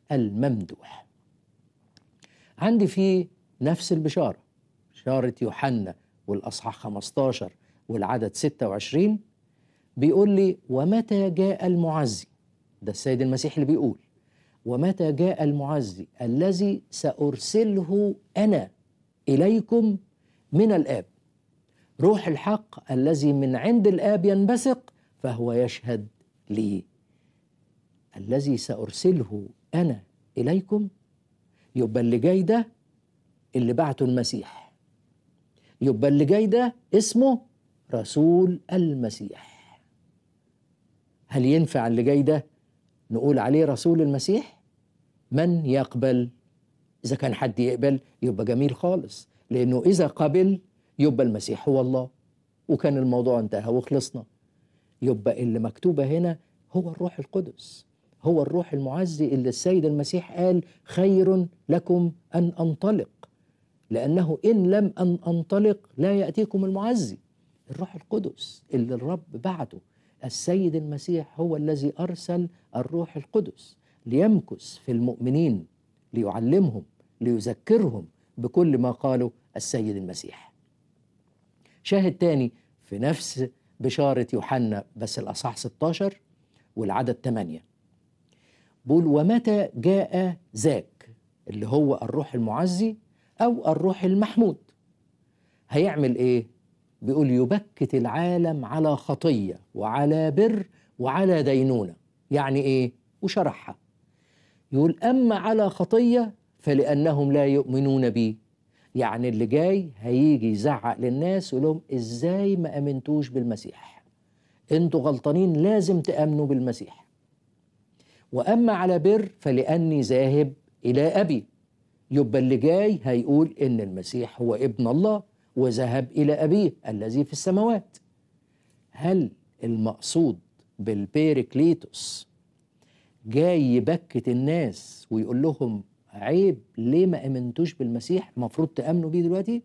الممدوح عندي في نفس البشارة بشارة يوحنا والأصحاح 15 والعدد 26 بيقول لي ومتى جاء المعزي ده السيد المسيح اللي بيقول ومتى جاء المعزي الذي سأرسله أنا إليكم من الآب روح الحق الذي من عند الآب ينبثق فهو يشهد لي الذي سأرسله أنا إليكم يبقى اللي جاي ده اللي بعته المسيح يبقى اللي جاي ده اسمه رسول المسيح هل ينفع اللي جاي ده نقول عليه رسول المسيح من يقبل إذا كان حد يقبل يبقى جميل خالص لأنه إذا قبل يبقى المسيح هو الله وكان الموضوع انتهى وخلصنا يبقى اللي مكتوبة هنا هو الروح القدس هو الروح المعزي اللي السيد المسيح قال خير لكم أن أنطلق لأنه إن لم أن أنطلق لا يأتيكم المعزي الروح القدس اللي الرب بعته السيد المسيح هو الذي أرسل الروح القدس ليمكث في المؤمنين ليعلمهم ليذكرهم بكل ما قاله السيد المسيح شاهد تاني في نفس بشارة يوحنا بس الأصحاح 16 والعدد 8 بقول ومتى جاء ذاك اللي هو الروح المعزي أو الروح المحمود هيعمل إيه؟ بيقول يبكت العالم على خطية وعلى بر وعلى دينونة يعني إيه؟ وشرحها يقول أما على خطية فلأنهم لا يؤمنون بي يعني اللي جاي هيجي يزعق للناس ويقول لهم ازاي ما امنتوش بالمسيح انتوا غلطانين لازم تامنوا بالمسيح واما على بر فلاني ذاهب الى ابي يبقى اللي جاي هيقول ان المسيح هو ابن الله وذهب الى ابيه الذي في السماوات هل المقصود بالبيريكليتوس جاي يبكت الناس ويقول لهم عيب ليه ما امنتوش بالمسيح المفروض تامنوا بيه دلوقتي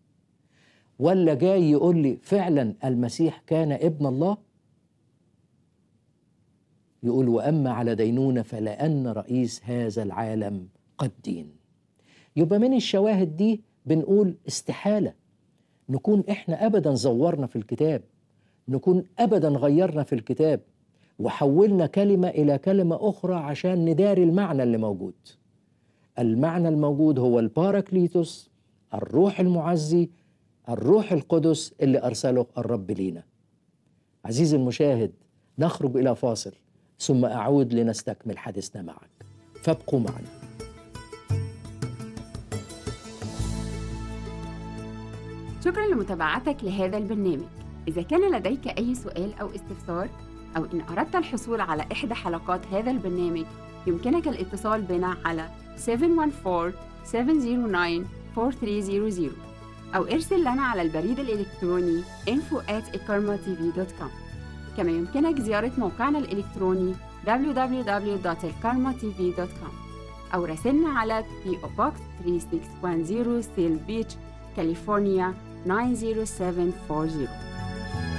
ولا جاي يقول لي فعلا المسيح كان ابن الله يقول واما على دينونه فلان رئيس هذا العالم قد دين يبقى من الشواهد دي بنقول استحاله نكون احنا ابدا زورنا في الكتاب نكون ابدا غيرنا في الكتاب وحولنا كلمه الى كلمه اخرى عشان نداري المعنى اللي موجود المعنى الموجود هو الباراكليتوس الروح المعزي الروح القدس اللي ارسله الرب لينا عزيزي المشاهد نخرج الى فاصل ثم اعود لنستكمل حديثنا معك فابقوا معنا شكرا لمتابعتك لهذا البرنامج إذا كان لديك أي سؤال أو استفسار أو إن أردت الحصول على إحدى حلقات هذا البرنامج يمكنك الاتصال بنا على 714-709-4300 أو ارسل لنا على البريد الإلكتروني info at كما يمكنك زيارة موقعنا الإلكتروني www.elkarmatv.com أو راسلنا على PO Box 3610 Seal Beach, كاليفورنيا 90740